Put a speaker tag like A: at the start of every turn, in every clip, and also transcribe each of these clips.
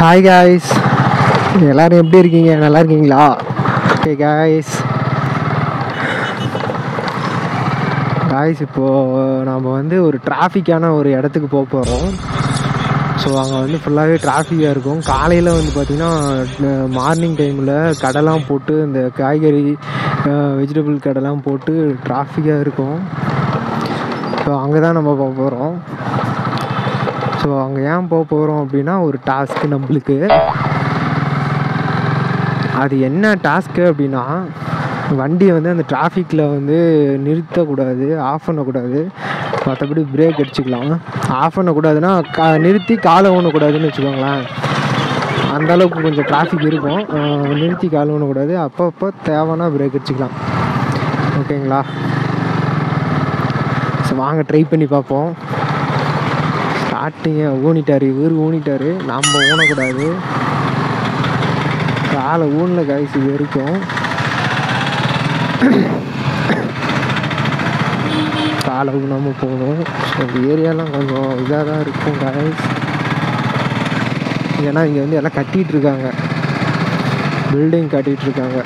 A: hi guys எல்லாரும் எப்படி இருக்கீங்க நல்லா இருக்கீங்களா ஓகே காய்ஸ் காய்ஸ் இப்போது நாம் வந்து ஒரு டிராஃபிக்கான ஒரு இடத்துக்கு போக போகிறோம் ஸோ அங்கே வந்து ஃபுல்லாகவே டிராஃபிக்காக இருக்கும் காலையில் வந்து பார்த்திங்கன்னா மார்னிங் டைமில் கடைலாம் போட்டு இந்த காய்கறி வெஜிடபிள் கடைலாம் போட்டு டிராஃபிக்காக இருக்கும் ஸோ அங்கே தான் நம்ம போக போகிறோம் ஸோ அங்கே ஏன் போக போகிறோம் அப்படின்னா ஒரு டாஸ்க்கு நம்மளுக்கு அது என்ன டாஸ்க்கு அப்படின்னா வண்டியை வந்து அந்த டிராஃபிக்கில் வந்து நிறுத்தக்கூடாது ஆஃப் பண்ணக்கூடாது மற்றபடி பிரேக் அடிச்சுக்கலாம் ஆஃப் பண்ணக்கூடாதுன்னா கா நிறுத்தி காலை ஊனக்கூடாதுன்னு வச்சுக்கோங்களேன் அந்த அளவுக்கு கொஞ்சம் டிராஃபிக் இருக்கும் அஹ் நிறுத்தி காலை ஊனக்கூடாது அப்பப்போ தேவைன்னா பிரேக் அடிச்சுக்கலாம் ஓகேங்களா ஸோ வாங்க ட்ரை பண்ணி பார்ப்போம் ஸ்டார்டிங்க ஊனிட்டார் இவர் ஊனிட்டார் நாம் ஊனக்கூடாது காலை ஊனில் காய்ச்சி இது வரைக்கும் காலை ஊனாமல் போகணும் ஸோ இந்த ஏரியாலாம் கொஞ்சம் இதாக தான் இருக்கும் காய்ஸ் ஏன்னா இங்கே வந்து எல்லாம் கட்டிகிட்டு இருக்காங்க பில்டிங் கட்டிகிட்டு இருக்காங்க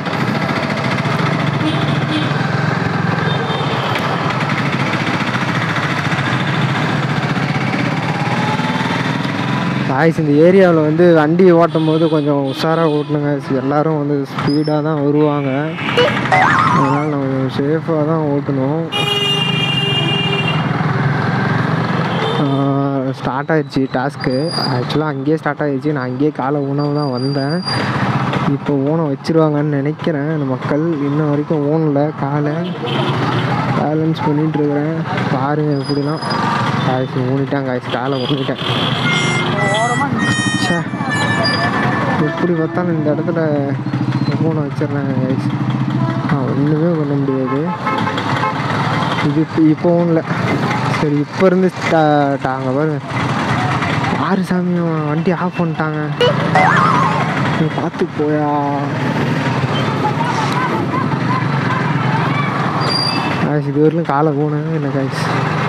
A: காய்ஸ் இந்த ஏரியாவில் வந்து வண்டி ஓட்டும் போது கொஞ்சம் உஷாராக ஓட்டணுங்க எல்லாரும் வந்து ஸ்பீடாக தான் வருவாங்க அதனால் நம்ம சேஃபாக தான் ஓட்டணும் ஸ்டார்ட் ஆயிடுச்சு டாஸ்க்கு ஆக்சுவலாக அங்கேயே ஸ்டார்ட் ஆயிடுச்சு நான் அங்கேயே காலை உணவு தான் வந்தேன் இப்போ ஊனம் வச்சிருவாங்கன்னு நினைக்கிறேன் இந்த மக்கள் இன்ன வரைக்கும் ஊனல காலை பேலன்ஸ் பண்ணிகிட்டு இருக்கிறேன் பாருங்கள் எப்படிலாம் காய்ச்சி ஊனிட்டேன் காய்ச்சி காலை ஊனிட்டேன் ச்சே எப்படி பார்த்தாலும் இந்த இடத்துல ஃபோனை வச்சிடுறாங்க கைஸ் நான் ஒன்றுமே பண்ண முடியாது இது இப்போ இப்போவும் இல்லை சரி இப்போ இருந்து டாங்க பாருங்க ஆறு சாமியும் வண்டி ஆஃப் பண்ணிட்டாங்க நீ பார்த்து போயா காய்ஸ் இது வரையிலும் காலை போனேன் இல்லை காய்ஸ்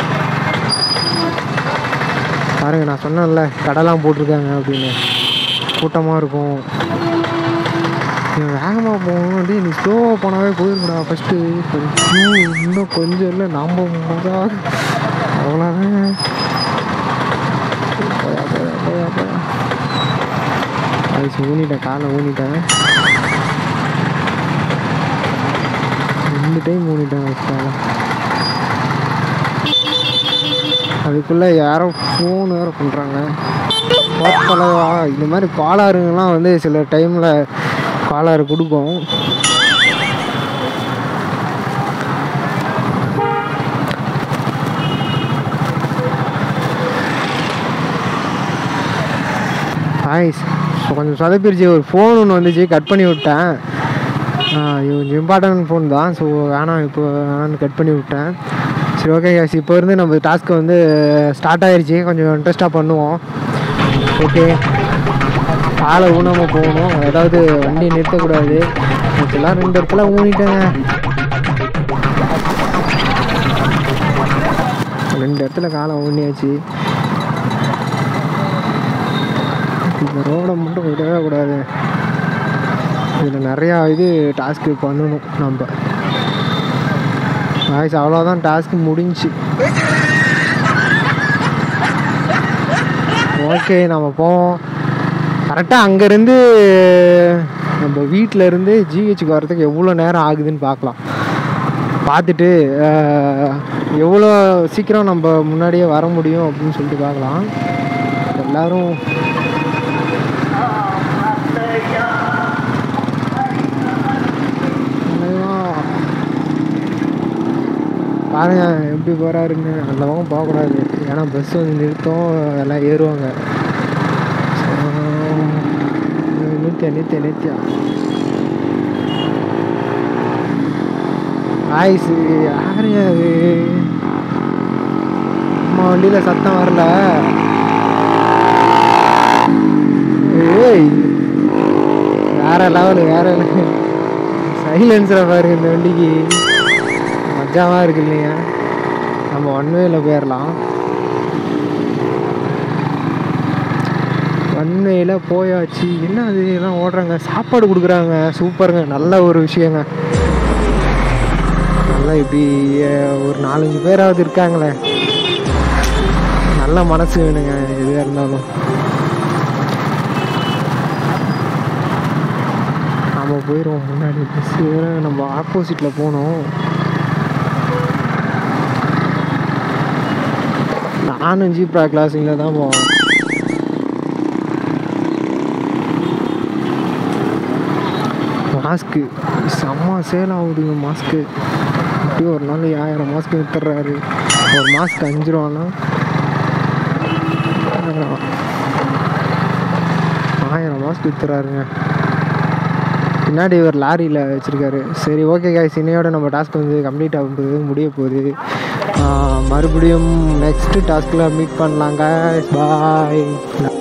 A: பாருங்க நான் சொன்னேன்ல கடைலாம் போட்டிருக்காங்க அப்படின்னு கூட்டமாக இருக்கும் நீ வேகமாக போகணும் அப்படியே நீ ஸ்லோவாக போனாவே போயிருக்கடா ஃபஸ்ட்டு இன்னும் கொஞ்சம் இல்லை நம்ம முதல் அவ்வளோதான் போயா போயா போயா போயா அது ஊனிட்டேன் காலை ஊனிட்டேன் ரெண்டு டைம் ஊனிட்டேன் காலை அதுக்குள்ளே யாரோ ஃபோன் வேறு பண்ணுறாங்க தலைவா இந்த மாதிரி காலாருங்கெல்லாம் வந்து சில டைமில் காலாறு கொடுக்கும் ஹாய்ஸ் கொஞ்சம் சொதப்பிருச்சு ஒரு ஃபோன் ஒன்று வந்துச்சு கட் பண்ணி விட்டேன் கொஞ்சம் இம்பார்ட்டன்ட் ஃபோன் தான் ஸோ வேணாம் இப்போ வேணான்னு கட் பண்ணி விட்டேன் சரி ஓகே கேஸ் இப்போ இருந்து நம்ம டாஸ்க்கு வந்து ஸ்டார்ட் ஆயிடுச்சு கொஞ்சம் இன்ட்ரெஸ்ட்டாக பண்ணுவோம் ஓகே காலை ஊனாமல் போகணும் அதாவது வண்டி நிறுத்தக்கூடாது இதெல்லாம் ரெண்டு இடத்துல ஊனிட்டேங்க ரெண்டு இடத்துல காலை ஊனியாச்சு இந்த ரோடை மட்டும் விடவே கூடாது இதில் நிறையா இது டாஸ்க்கு பண்ணணும் நம்ம வாய்ஸ் அவ்வளோதான் டாஸ்க் முடிஞ்சு ஓகே நம்ம போவோம் கரெக்டாக அங்கேருந்து நம்ம வீட்டில் இருந்து ஜிஹெச்சுக்கு வரதுக்கு எவ்வளோ நேரம் ஆகுதுன்னு பார்க்கலாம் பார்த்துட்டு எவ்வளோ சீக்கிரம் நம்ம முன்னாடியே வர முடியும் அப்படின்னு சொல்லிட்டு பார்க்கலாம் எல்லோரும் பாருங்க எப்படி போகிறாருன்னு அந்த பக்கம் போகக்கூடாது ஏன்னா பஸ் வந்து நிறுத்தம் எல்லாம் ஏறுவாங்க நித்தியா நித்தியா நித்தியா ஆயிசு யாருங்க அது அம்மா வண்டியில் சத்தம் வரல ஏய் வேற லெவலு வேற சைலன்ஸில் பாருங்க இந்த வண்டிக்கு மஜாவாக இருக்கு இல்லைங்க நம்ம ஒன் வேல போயிடலாம் ரன்வேயில் போயாச்சு என்ன அது எல்லாம் ஓடுறாங்க சாப்பாடு கொடுக்குறாங்க சூப்பருங்க நல்ல ஒரு விஷயங்க நல்லா இப்படி அஹ், ஒரு நாலஞ்சு பேராவது இருக்காங்களே நல்ல மனசு வேணுங்க எதுவாக இருந்தாலும் நம்ம போயிடுவோம் முன்னாடி பஸ்ஸு நம்ம ஆப்போசிட்டில் போனோம் நானும் ஜீப்ரா கிளாஸிங்கில் தான் போவேன் மாஸ்க்கு செம்ம சேல் ஆகுதுங்க மாஸ்க்கு இப்படியும் ஒரு நாள் ஆயிரம் மாஸ்க்கு வித்துடுறாரு ஒரு மாஸ்க்கு அஞ்சு ரூபானா ஆயிரம் ஆயிரம் மாஸ்க் வித்துறாருங்க பின்னாடி ஒரு லாரியில் வச்சுருக்காரு சரி ஓகே காய்ஸ் இன்னையோட நம்ம டாஸ்க் வந்து கம்ப்ளீட் ஆக போகுது முடிய போகுது ஆஹ் மறுபடியும் நெக்ஸ்ட்டு டாஸ்கில் மீட் பண்ணலாம் காய்ஸ் பாய்